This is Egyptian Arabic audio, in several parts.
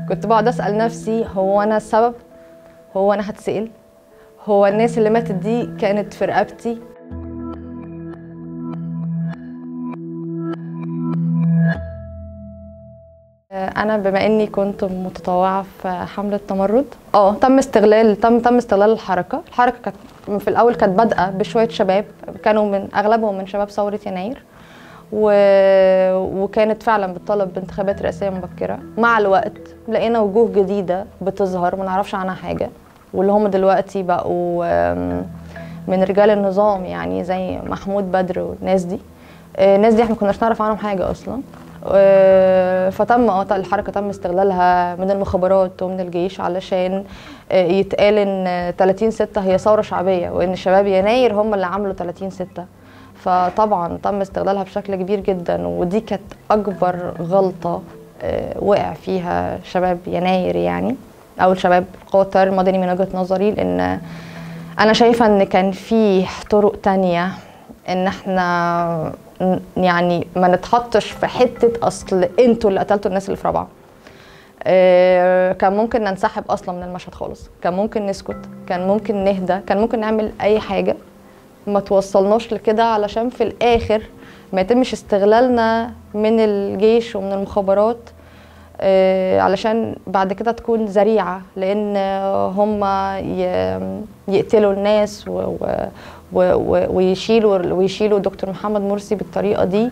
كنت بقعد اسال نفسي هو انا السبب هو انا هتسال هو الناس اللي ماتت دي كانت في رقبتي انا بما اني كنت متطوعه في حمله تمرد اه تم استغلال تم تم استغلال الحركه الحركه كانت في الاول كانت بادئه بشويه شباب كانوا من اغلبهم من شباب ثوره يناير و... وكانت فعلا بتطالب بانتخابات رئاسيه مبكره مع الوقت لقينا وجوه جديده بتظهر ما نعرفش عنها حاجه واللي هم دلوقتي بقوا آم، من رجال النظام يعني زي محمود بدر والناس دي آه، الناس دي احنا كناش نعرف عنهم حاجه اصلا آه، فتم اه الحركه تم استغلالها من المخابرات ومن الجيش علشان آه، يتقال ان آه، 30 6 هي ثوره شعبيه وان شباب يناير هم اللي عملوا 30 6 فطبعا تم استغلالها بشكل كبير جدا ودي كانت اكبر غلطه آه، وقع فيها شباب يناير يعني او شباب قوى التيار المدني من وجهه نظري لان انا شايفه ان كان في طرق تانية ان احنا ن- يعني ما نتحطش في حته اصل انتوا اللي قتلتوا الناس اللي في رابعه آه، كان ممكن ننسحب اصلا من المشهد خالص كان ممكن نسكت كان ممكن نهدى كان ممكن نعمل اي حاجه ما توصلناش لكده علشان في الاخر ما يتمش استغلالنا من الجيش ومن المخابرات آه، علشان بعد كده تكون ذريعة لأن هم يقتلوا الناس و و و و ويشيلوا ويشيلوا دكتور محمد مرسي بالطريقة دي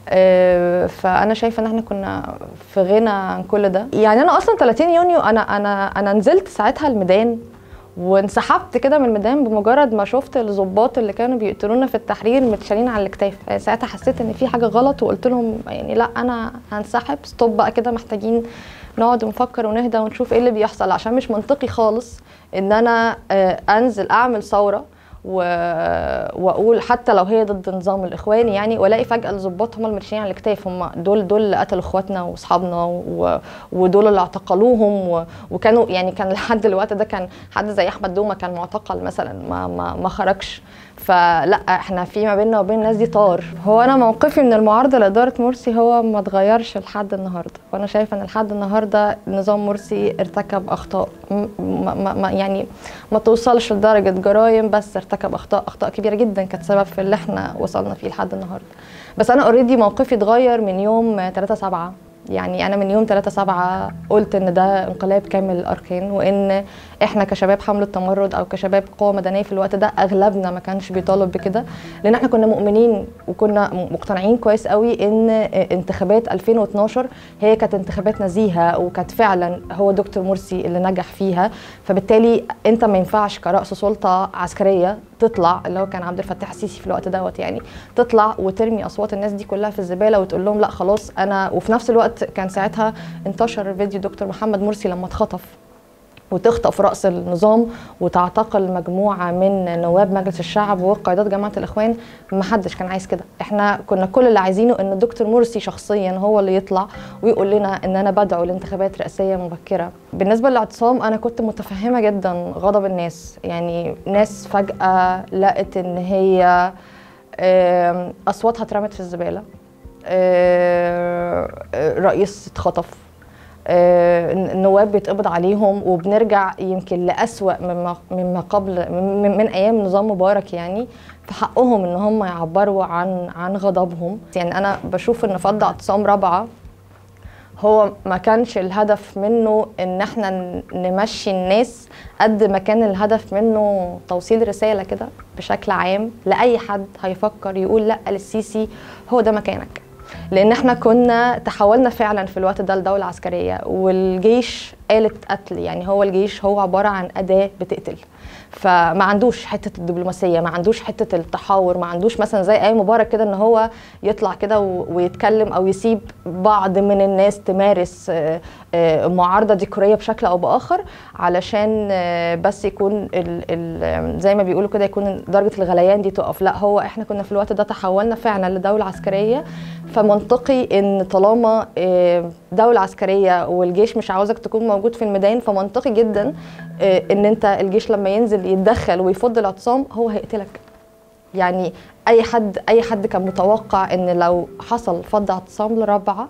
آه، فأنا شايفة إن احنا كنا في غنى عن كل ده يعني أنا أصلا 30 يونيو أنا أنا أنا نزلت ساعتها الميدان وانسحبت كده من الميدان بمجرد ما شفت الضباط اللي كانوا بيقتلونا في التحرير متشالين على الاكتاف يعني ساعتها حسيت ان في حاجه غلط وقلت لهم يعني لا انا هنسحب ستوب بقى كده محتاجين نقعد ونفكر ونهدى ونشوف ايه اللي بيحصل عشان مش منطقي خالص ان انا آه، انزل اعمل ثوره و... واقول حتى لو هي ضد نظام الاخواني يعني والاقي فجاه الضباط هم المتشالين على الاكتاف هم دول دول اللي قتلوا اخواتنا واصحابنا و... ودول اللي اعتقلوهم و... وكانوا يعني كان لحد الوقت ده كان حد زي احمد دومه كان معتقل مثلا ما ما, ما خرجش فلا احنا في ما بيننا وبين الناس دي طار هو انا موقفي من المعارضه لاداره مرسي هو ما اتغيرش لحد النهارده وانا شايفه ان لحد النهارده نظام مرسي ارتكب اخطاء م- ما ما ما يعني ما توصلش لدرجه جرائم بس ارتكب اخطاء اخطاء كبيره جدا كانت سبب في اللي احنا وصلنا فيه لحد النهارده بس انا اوريدي موقفي اتغير من يوم 3 7 يعني انا من يوم 3 7 قلت ان ده انقلاب كامل الاركان وان احنا كشباب حمله تمرد او كشباب قوه مدنيه في الوقت ده اغلبنا ما كانش بيطالب بكده لان احنا كنا مؤمنين وكنا مقتنعين كويس قوي ان انتخابات 2012 هي كانت انتخابات نزيهه وكانت فعلا هو دكتور مرسي اللي نجح فيها فبالتالي انت ما ينفعش كراس سلطه عسكريه تطلع اللي هو كان عبد الفتاح السيسي في الوقت دوت يعني تطلع وترمي اصوات الناس دي كلها في الزباله وتقول لهم لا خلاص انا وفي نفس الوقت كان ساعتها انتشر فيديو دكتور محمد مرسي لما اتخطف وتخطف راس النظام وتعتقل مجموعه من نواب مجلس الشعب وقيادات جماعه الاخوان ما حدش كان عايز كده احنا كنا كل اللي عايزينه ان الدكتور مرسي شخصيا هو اللي يطلع ويقول لنا ان انا بدعو لانتخابات رئاسيه مبكره بالنسبه للاعتصام انا كنت متفهمه جدا غضب الناس يعني ناس فجاه لقت ان هي آم، اصواتها اترمت في الزباله آه، آه، رئيس اتخطف آه، النواب بيتقبض عليهم وبنرجع يمكن لأسوأ مما مما قبل من, من ايام نظام مبارك يعني في حقهم ان هم يعبروا عن عن غضبهم يعني انا بشوف ان فض اعتصام رابعه هو ما كانش الهدف منه ان احنا ن- نمشي الناس قد ما كان الهدف منه توصيل رساله كده بشكل عام لاي حد هيفكر يقول لا للسيسي هو ده مكانك لان احنا كنا تحولنا فعلا في الوقت ده لدوله عسكريه والجيش آلة قتل يعني هو الجيش هو عباره عن اداه بتقتل فما عندوش حته الدبلوماسيه ما عندوش حته التحاور ما عندوش مثلا زي اي مبارك كده ان هو يطلع كده و- ويتكلم او يسيب بعض من الناس تمارس آه، آه، معارضه ديكوريه بشكل او باخر علشان آه، بس يكون ال ال زي ما بيقولوا كده يكون درجه الغليان دي تقف لا هو احنا كنا في الوقت ده تحولنا فعلا لدوله عسكريه فمنطقي ان طالما آه، دوله عسكريه والجيش مش عاوزك تكون موجود في الميدان فمنطقي جدا آه، ان انت الجيش لما ينزل يتدخل ويفض الاعتصام هو هيقتلك يعني اي حد اي حد كان متوقع ان لو حصل فض اعتصام لرابعه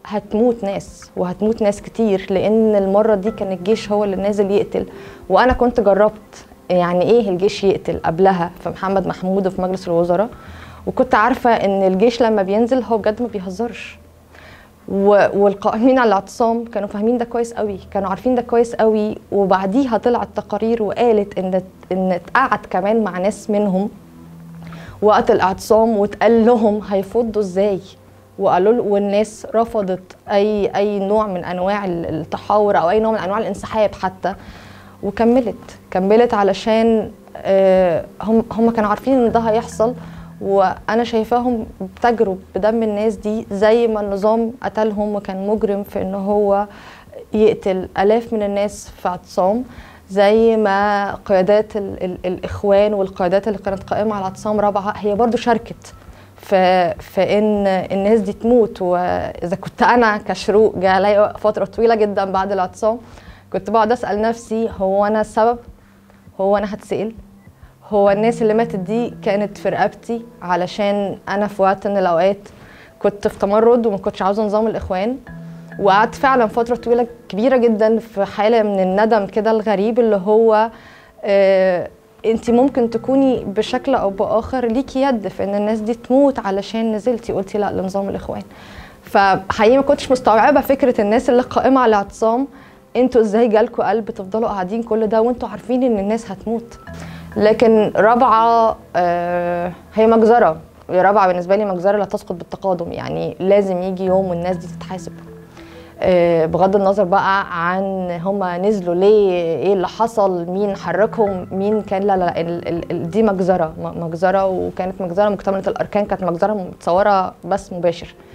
هتموت ناس وهتموت ناس كتير لان المره دي كان الجيش هو اللي نازل يقتل وانا كنت جربت يعني ايه الجيش يقتل قبلها في محمد محمود وفي مجلس الوزراء وكنت عارفه ان الجيش لما بينزل هو بجد ما بيهزرش و- والقائمين على الاعتصام كانوا فاهمين ده كويس قوي كانوا عارفين ده كويس قوي وبعديها طلعت تقارير وقالت ان ان اتقعد كمان مع ناس منهم وقت الاعتصام واتقال لهم هيفضوا ازاي وقالوا له- والناس رفضت اي اي نوع من انواع ال- التحاور او اي نوع من انواع الانسحاب حتى وكملت كملت علشان آه، هم هم كانوا عارفين ان ده هيحصل وانا شايفاهم بتجرب بدم الناس دي زي ما النظام قتلهم وكان مجرم في ان هو يقتل الاف من الناس في اعتصام زي ما قيادات ال ال الاخوان والقيادات اللي كانت قائمه على اعتصام رابعه هي برضو شاركت في في ان الناس دي تموت واذا كنت انا كشروق جه عليا فتره طويله جدا بعد الاعتصام كنت بقعد اسال نفسي هو انا السبب هو انا هتسال هو الناس اللي ماتت دي كانت في رقبتي علشان انا في وقت من الاوقات كنت في تمرد وما كنتش عاوزه نظام الاخوان وقعدت فعلا فتره طويله كبيره جدا في حاله من الندم كده الغريب اللي هو آه انت ممكن تكوني بشكل او باخر ليكي يد في ان الناس دي تموت علشان نزلتي قلتي لا لنظام الاخوان فحقيقي ما كنتش مستوعبه فكره الناس اللي قائمه على الاعتصام انتوا ازاي جالكوا قلب تفضلوا قاعدين كل ده وانتوا عارفين ان الناس هتموت لكن رابعه آه هي مجزره رابعه بالنسبه لي مجزره لا تسقط بالتقادم يعني لازم يجي يوم والناس دي تتحاسب آه، بغض النظر بقى عن هما نزلوا ليه ايه اللي حصل مين حركهم مين كان لا لا, لا ال ال ال دي مجزره م- مجزره وكانت مجزره مكتمله الاركان كانت مجزره متصوره بس مباشر